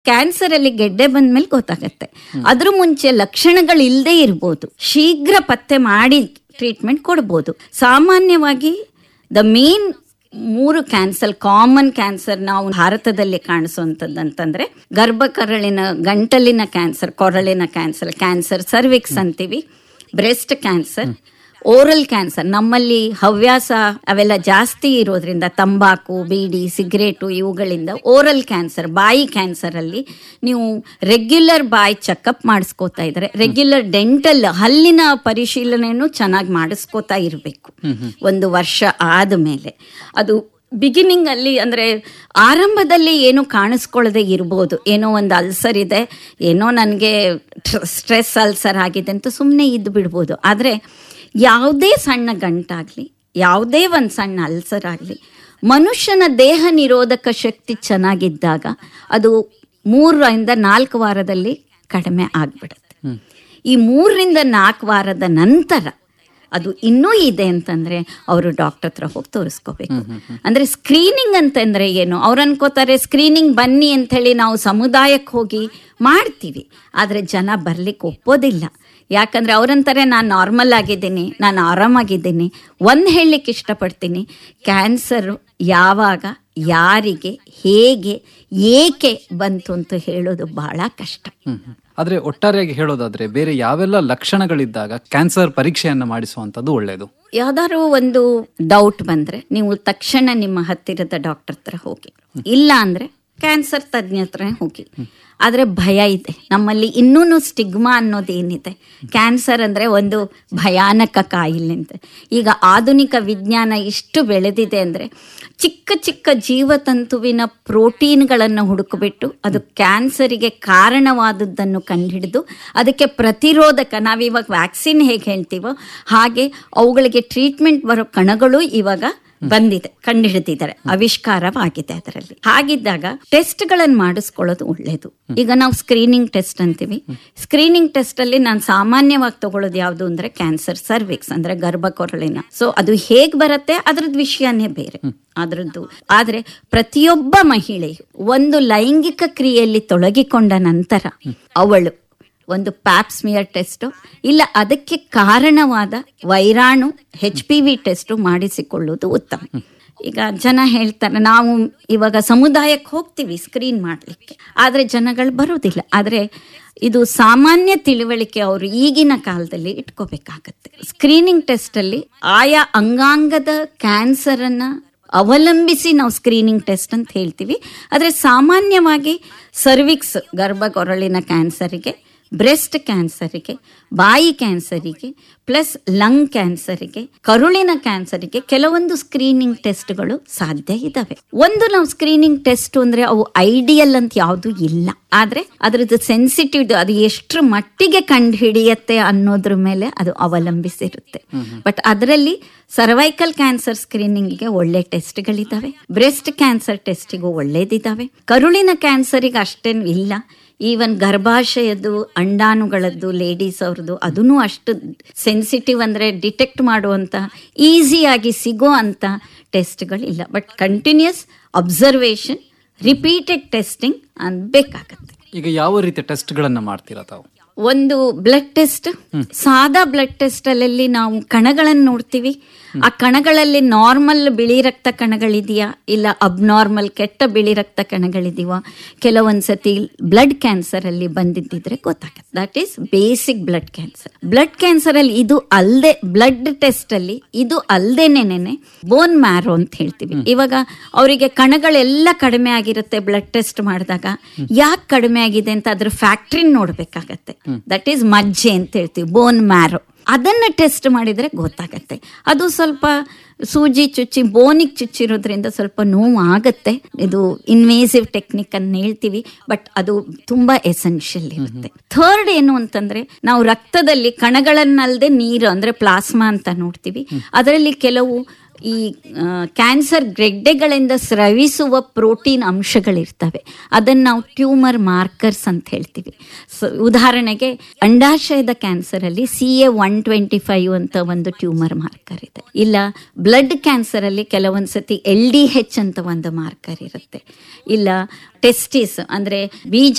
cancer ಅಲ್ಲಿ ಗೆಡ್ಡೆ ಬಂದ್ಮೇಲೆ ಗೊತ್ತಾಗತ್ತೆ ಅದ್ರ ಮುಂಚೆ ಲಕ್ಷಣಗಳು ಇಲ್ಲದೆ ಇರ್ಬೋದು ಶೀಘ್ರ ಪತ್ತೆ ಮಾಡಿ ಟ್ರೀಟ್ಮೆಂಟ್ ಕೊಡ್ಬೋದು ಸಾಮಾನ್ಯವಾಗಿ ದ ಮೇನ್ ಮೂರು ಕ್ಯಾನ್ಸರ್ ಕಾಮನ್ ಕ್ಯಾನ್ಸರ್ ನಾವು ಭಾರತದಲ್ಲಿ ಕಾಣಿಸುವಂಥದ್ದು ಅಂತಂದ್ರೆ ಗರ್ಭಕರಳಿನ ಗಂಟಲಿನ ಕ್ಯಾನ್ಸರ್ ಕೊರಳಿನ ಕ್ಯಾನ್ಸರ್ ಕ್ಯಾನ್ಸರ್ ಸರ್ವಿಕ್ಸ್ ಅಂತೀವಿ ಬ್ರೆಸ್ಟ್ ಕ್ಯಾನ್ಸರ್ ಓರಲ್ ಕ್ಯಾನ್ಸರ್ ನಮ್ಮಲ್ಲಿ ಹವ್ಯಾಸ ಅವೆಲ್ಲ ಜಾಸ್ತಿ ಇರೋದ್ರಿಂದ ತಂಬಾಕು ಬೀಡಿ ಸಿಗರೇಟು ಇವುಗಳಿಂದ ಓರಲ್ ಕ್ಯಾನ್ಸರ್ ಬಾಯಿ ಕ್ಯಾನ್ಸರ್ ಅಲ್ಲಿ ನೀವು ರೆಗ್ಯುಲರ್ ಬಾಯಿ ಚೆಕಪ್ ಮಾಡಿಸ್ಕೋತಾ ಇದ್ರೆ ರೆಗ್ಯುಲರ್ ಡೆಂಟಲ್ ಹಲ್ಲಿನ ಪರಿಶೀಲನೆಯನ್ನು ಚೆನ್ನಾಗಿ ಮಾಡಿಸ್ಕೋತಾ ಇರಬೇಕು ಒಂದು ವರ್ಷ ಆದ ಮೇಲೆ ಅದು ಬಿಗಿನಿಂಗ್ ಅಲ್ಲಿ ಅಂದ್ರೆ ಆರಂಭದಲ್ಲಿ ಏನು ಕಾಣಿಸ್ಕೊಳ್ಳದೆ ಇರ್ಬೋದು ಏನೋ ಒಂದು ಅಲ್ಸರ್ ಇದೆ ಏನೋ ನನಗೆ ಸ್ಟ್ರೆಸ್ ಅಲ್ಸರ್ ಆಗಿದೆ ಅಂತ ಸುಮ್ಮನೆ ಇದ್ದು ಬಿಡ್ಬೋದು ಆದರೆ ಯಾವುದೇ ಸಣ್ಣ ಗಂಟಾಗಲಿ ಯಾವುದೇ ಒಂದು ಸಣ್ಣ ಅಲ್ಸರ್ ಆಗಲಿ ಮನುಷ್ಯನ ದೇಹ ನಿರೋಧಕ ಶಕ್ತಿ ಚೆನ್ನಾಗಿದ್ದಾಗ ಅದು ಮೂರರಿಂದ ನಾಲ್ಕು ವಾರದಲ್ಲಿ ಕಡಿಮೆ ಆಗ್ಬಿಡುತ್ತೆ ಈ ಮೂರರಿಂದ ನಾಲ್ಕು ವಾರದ ನಂತರ ಅದು ಇನ್ನೂ ಇದೆ ಅಂತಂದ್ರೆ ಅವರು ಡಾಕ್ಟರ್ ಹತ್ರ ಹೋಗಿ ತೋರಿಸ್ಕೋಬೇಕು ಅಂದ್ರೆ ಸ್ಕ್ರೀನಿಂಗ್ ಅಂತಂದ್ರೆ ಏನು ಅವ್ರು ಅನ್ಕೋತಾರೆ ಸ್ಕ್ರೀನಿಂಗ್ ಬನ್ನಿ ಅಂಥೇಳಿ ನಾವು ಸಮುದಾಯಕ್ಕೆ ಹೋಗಿ ಮಾಡ್ತೀವಿ ಆದರೆ ಜನ ಬರ್ಲಿಕ್ಕೆ ಒಪ್ಪೋದಿಲ್ಲ ಯಾಕಂದ್ರೆ ಅವ್ರಂತಾರೆ ನಾನು ನಾರ್ಮಲ್ ಆಗಿದ್ದೀನಿ ನಾನು ಆರಾಮಾಗಿದ್ದೀನಿ ಒಂದು ಹೇಳಲಿಕ್ಕೆ ಇಷ್ಟಪಡ್ತೀನಿ ಕ್ಯಾನ್ಸರ್ ಯಾವಾಗ ಯಾರಿಗೆ ಹೇಗೆ ಏಕೆ ಬಂತು ಅಂತ ಹೇಳೋದು ಬಹಳ ಕಷ್ಟ ಆದ್ರೆ ಒಟ್ಟಾರೆಯಾಗಿ ಹೇಳೋದಾದ್ರೆ ಬೇರೆ ಯಾವೆಲ್ಲ ಲಕ್ಷಣಗಳಿದ್ದಾಗ ಕ್ಯಾನ್ಸರ್ ಪರೀಕ್ಷೆಯನ್ನ ಮಾಡಿಸುವಂತದ್ದು ಒಳ್ಳೆಯದು ಯಾವ್ದಾದ್ರು ಒಂದು ಡೌಟ್ ಬಂದ್ರೆ ನೀವು ತಕ್ಷಣ ನಿಮ್ಮ ಹತ್ತಿರದ ಡಾಕ್ಟರ್ ಹತ್ರ ಹೋಗಿ ಇಲ್ಲ ಅಂದ್ರೆ ಕ್ಯಾನ್ಸರ್ ತಜ್ಞ ಹತ್ರ ಹೋಗಿ ಆದ್ರೆ ಭಯ ಇದೆ ನಮ್ಮಲ್ಲಿ ಇನ್ನೂ ಸ್ಟಿಗ್ಮಾ ಅನ್ನೋದೇನಿದೆ ಕ್ಯಾನ್ಸರ್ ಅಂದ್ರೆ ಒಂದು ಭಯಾನಕ ಕಾಯಿಲೆ ಅಂತ ಈಗ ಆಧುನಿಕ ವಿಜ್ಞಾನ ಇಷ್ಟು ಬೆಳೆದಿದೆ ಅಂದ್ರೆ ಚಿಕ್ಕ ಚಿಕ್ಕ ಜೀವತಂತುವಿನ ಪ್ರೋಟೀನ್ಗಳನ್ನು ಹುಡುಕಿಬಿಟ್ಟು ಅದು ಕ್ಯಾನ್ಸರಿಗೆ ಕಾರಣವಾದದ್ದನ್ನು ಕಂಡುಹಿಡಿದು ಅದಕ್ಕೆ ಪ್ರತಿರೋಧಕ ನಾವಿವಾಗ ವ್ಯಾಕ್ಸಿನ್ ಹೇಗೆ ಹೇಳ್ತೀವೋ ಹಾಗೆ ಅವುಗಳಿಗೆ ಟ್ರೀಟ್ಮೆಂಟ್ ಬರೋ ಕಣಗಳು ಇವಾಗ ಬಂದಿದೆ ಕಂಡುಹಿಡಿದಿದ್ದಾರೆ ಆವಿಷ್ಕಾರವಾಗಿದೆ ಅದರಲ್ಲಿ ಹಾಗಿದ್ದಾಗ ಟೆಸ್ಟ್ಗಳನ್ನು ಮಾಡಿಸ್ಕೊಳ್ಳೋದು ಒಳ್ಳೇದು ಈಗ ನಾವು ಸ್ಕ್ರೀನಿಂಗ್ ಟೆಸ್ಟ್ ಅಂತೀವಿ ಸ್ಕ್ರೀನಿಂಗ್ ಟೆಸ್ಟ್ ಅಲ್ಲಿ ನಾನು ಸಾಮಾನ್ಯವಾಗಿ ತಗೊಳ್ಳೋದು ಯಾವುದು ಅಂದ್ರೆ ಕ್ಯಾನ್ಸರ್ ಸರ್ವಿಕ್ಸ್ ಅಂದ್ರೆ ಗರ್ಭಕೊರಳಿನ ಸೊ ಅದು ಹೇಗ್ ಬರುತ್ತೆ ಅದ್ರದ್ದು ವಿಷಯನೇ ಬೇರೆ ಅದ್ರದ್ದು ಆದ್ರೆ ಪ್ರತಿಯೊಬ್ಬ ಮಹಿಳೆಯು ಒಂದು ಲೈಂಗಿಕ ಕ್ರಿಯೆಯಲ್ಲಿ ತೊಡಗಿಕೊಂಡ ನಂತರ ಅವಳು ಒಂದು ಪ್ಯಾಪ್ಸ್ಮಿಯರ್ ಟೆಸ್ಟು ಇಲ್ಲ ಅದಕ್ಕೆ ಕಾರಣವಾದ ವೈರಾಣು ಹೆಚ್ ಪಿ ವಿ ಟೆಸ್ಟು ಮಾಡಿಸಿಕೊಳ್ಳುವುದು ಉತ್ತಮ ಈಗ ಜನ ಹೇಳ್ತಾರೆ ನಾವು ಇವಾಗ ಸಮುದಾಯಕ್ಕೆ ಹೋಗ್ತೀವಿ ಸ್ಕ್ರೀನ್ ಮಾಡಲಿಕ್ಕೆ ಆದರೆ ಜನಗಳು ಬರೋದಿಲ್ಲ ಆದರೆ ಇದು ಸಾಮಾನ್ಯ ತಿಳುವಳಿಕೆ ಅವರು ಈಗಿನ ಕಾಲದಲ್ಲಿ ಇಟ್ಕೋಬೇಕಾಗತ್ತೆ ಸ್ಕ್ರೀನಿಂಗ್ ಟೆಸ್ಟಲ್ಲಿ ಆಯಾ ಅಂಗಾಂಗದ ಕ್ಯಾನ್ಸರನ್ನು ಅವಲಂಬಿಸಿ ನಾವು ಸ್ಕ್ರೀನಿಂಗ್ ಟೆಸ್ಟ್ ಅಂತ ಹೇಳ್ತೀವಿ ಆದರೆ ಸಾಮಾನ್ಯವಾಗಿ ಸರ್ವಿಕ್ಸ್ ಗರ್ಭಕೊರಳಿನ ಕ್ಯಾನ್ಸರಿಗೆ ಬ್ರೆಸ್ಟ್ ಕ್ಯಾನ್ಸರಿಗೆ ಬಾಯಿ ಕ್ಯಾನ್ಸರಿಗೆ ಪ್ಲಸ್ ಲಂಗ್ ಕ್ಯಾನ್ಸರಿಗೆ ಕರುಳಿನ ಕ್ಯಾನ್ಸರಿಗೆ ಕೆಲವೊಂದು ಸ್ಕ್ರೀನಿಂಗ್ ಟೆಸ್ಟ್ಗಳು ಸಾಧ್ಯ ಇದಾವೆ ಒಂದು ನಾವು ಸ್ಕ್ರೀನಿಂಗ್ ಟೆಸ್ಟ್ ಅಂದ್ರೆ ಅವು ಐಡಿಯಲ್ ಅಂತ ಯಾವುದು ಇಲ್ಲ ಆದ್ರೆ ಅದ್ರದ್ದು ಸೆನ್ಸಿಟಿವ್ ಅದು ಎಷ್ಟರ ಮಟ್ಟಿಗೆ ಕಂಡು ಹಿಡಿಯತ್ತೆ ಅನ್ನೋದ್ರ ಮೇಲೆ ಅದು ಅವಲಂಬಿಸಿರುತ್ತೆ ಬಟ್ ಅದರಲ್ಲಿ ಸರ್ವೈಕಲ್ ಕ್ಯಾನ್ಸರ್ ಸ್ಕ್ರೀನಿಂಗ್ಗೆ ಒಳ್ಳೆ ಟೆಸ್ಟ್ಗಳಿದ್ದಾವೆ ಬ್ರೆಸ್ಟ್ ಕ್ಯಾನ್ಸರ್ ಟೆಸ್ಟಿಗೂ ಒಳ್ಳೇದಿದ್ದಾವೆ ಕರುಳಿನ ಕ್ಯಾನ್ಸರಿಗೆ ಅಷ್ಟೇನು ಇಲ್ಲ ಈವನ್ ಗರ್ಭಾಶಯದ್ದು ಅಂಡಾಣುಗಳದ್ದು ಲೇಡೀಸ್ ಅವ್ರದ್ದು ಅದೂ ಅಷ್ಟು ಸೆನ್ಸಿಟಿವ್ ಅಂದರೆ ಡಿಟೆಕ್ಟ್ ಮಾಡುವಂಥ ಈಸಿಯಾಗಿ ಸಿಗೋ ಅಂಥ ಟೆಸ್ಟ್ಗಳಿಲ್ಲ but continuous observation repeated testing ಅನ್ಬೇಕಾಗತ್ತೆ ಈಗ ಯಾವ ರೀತಿಯ ಟೆಸ್ಟ್ಗಳನ್ನ ಮಾಡ್ತೀರಾ ತಾವು ಒಂದು ಬ್ಲಡ್ ಟೆಸ್ಟ್ ಸಾದಾ ಬ್ಲಡ್ ಟೆಸ್ಟ್ ಅಲ್ಲಿ ನಾವು ಕಣಗಳನ್ನು ನೋಡ್ತೀವಿ ಆ ಕಣಗಳಲ್ಲಿ ನಾರ್ಮಲ್ ಬಿಳಿ ರಕ್ತ ಕಣಗಳಿದೆಯಾ ಇಲ್ಲ ಅಬ್ನಾರ್ಮಲ್ ಕೆಟ್ಟ ಬಿಳಿ ರಕ್ತ ಕಣಗಳಿದೆಯಾ ಕೆಲವೊಂದ್ಸತಿ ಬ್ಲಡ್ ಕ್ಯಾನ್ಸರ್ ಅಲ್ಲಿ ಬಂದಿದ್ದಿದ್ರೆ ಗೊತ್ತಾಗುತ್ತೆ that is basic blood cancer blood cancer ಅಲ್ಲಿ ಇದು ಅಲ್ಲದೆ ಬ್ಲಡ್ ಟೆಸ್ಟ್ ಅಲ್ಲಿ ಇದು ಅಲ್ದೇನೇನೆ ಬೋನ್ ಮ್ಯಾರೋ ಅಂತ ಹೇಳ್ತೀವಿ ಇವಾಗ ಅವರಿಗೆ ಕಣಗಳೆಲ್ಲ ಕಡಿಮೆ ಆಗಿರುತ್ತೆ ಬ್ಲಡ್ ಟೆಸ್ಟ್ ಮಾಡಿದಾಗ ಯಾಕೆ ಕಡಿಮೆ ಆಗಿದೆ ಅಂತ ಅದ್ರ ಫ್ಯಾಕ್ಟ್ರಿನ್ ನೋಡ್ಬೇಕಾಗತ್ತೆ ದಟ್ ಈಸ್ ಮಜ್ಜೆ ಅಂತ ಹೇಳ್ತೀವಿ ಬೋನ್ ಮ್ಯಾರೋ ಅದನ್ನ ಟೆಸ್ಟ್ ಮಾಡಿದ್ರೆ ಗೊತ್ತಾಗತ್ತೆ ಅದು ಸ್ವಲ್ಪ ಸೂಜಿ ಚುಚ್ಚಿ ಬೋನಿಗೆ ಚುಚ್ಚಿರೋದ್ರಿಂದ ಸ್ವಲ್ಪ ನೋವು ಆಗತ್ತೆ ಇದು ಇನ್ವೇಸಿವ್ ಟೆಕ್ನಿಕ್ ಅನ್ನು ಹೇಳ್ತೀವಿ ಬಟ್ ಅದು ತುಂಬಾ ಎಸೆನ್ಷಿಯಲ್ ಇರುತ್ತೆ ಥರ್ಡ್ ಏನು ಅಂತಂದ್ರೆ ನಾವು ರಕ್ತದಲ್ಲಿ ಕಣಗಳನ್ನಲ್ದೆ ನೀರು ಅಂದ್ರೆ ಪ್ಲಾಸ್ಮಾ ಅಂತ ನೋಡ್ತೀವಿ ಅದರಲ್ಲಿ ಕೆಲವು ಈ ಕ್ಯಾನ್ಸರ್ ಗೆಡ್ಡೆಗಳಿಂದ ಸ್ರವಿಸುವ ಪ್ರೋಟೀನ್ ಅಂಶಗಳಿರ್ತವೆ ಅದನ್ನು ನಾವು ಟ್ಯೂಮರ್ ಮಾರ್ಕರ್ಸ್ ಅಂತ ಹೇಳ್ತೀವಿ ಸೊ ಉದಾಹರಣೆಗೆ ಅಂಡಾಶಯದ ಕ್ಯಾನ್ಸರ್ ಅಲ್ಲಿ C A one twenty five ಅಂತ ಒಂದು ಟ್ಯೂಮರ್ ಮಾರ್ಕರ್ ಇದೆ ಇಲ್ಲ ಬ್ಲಡ್ ಕ್ಯಾನ್ಸರ್ ಅಲ್ಲಿ ಕೆಲವೊಂದ್ಸತಿ ಎಲ್ ಡಿ ಹೆಚ್ ಅಂತ ಒಂದು ಮಾರ್ಕರ್ ಇರುತ್ತೆ ಇಲ್ಲ ಟೆಸ್ಟಿಸ್ ಅಂದ್ರೆ ಬೀಜ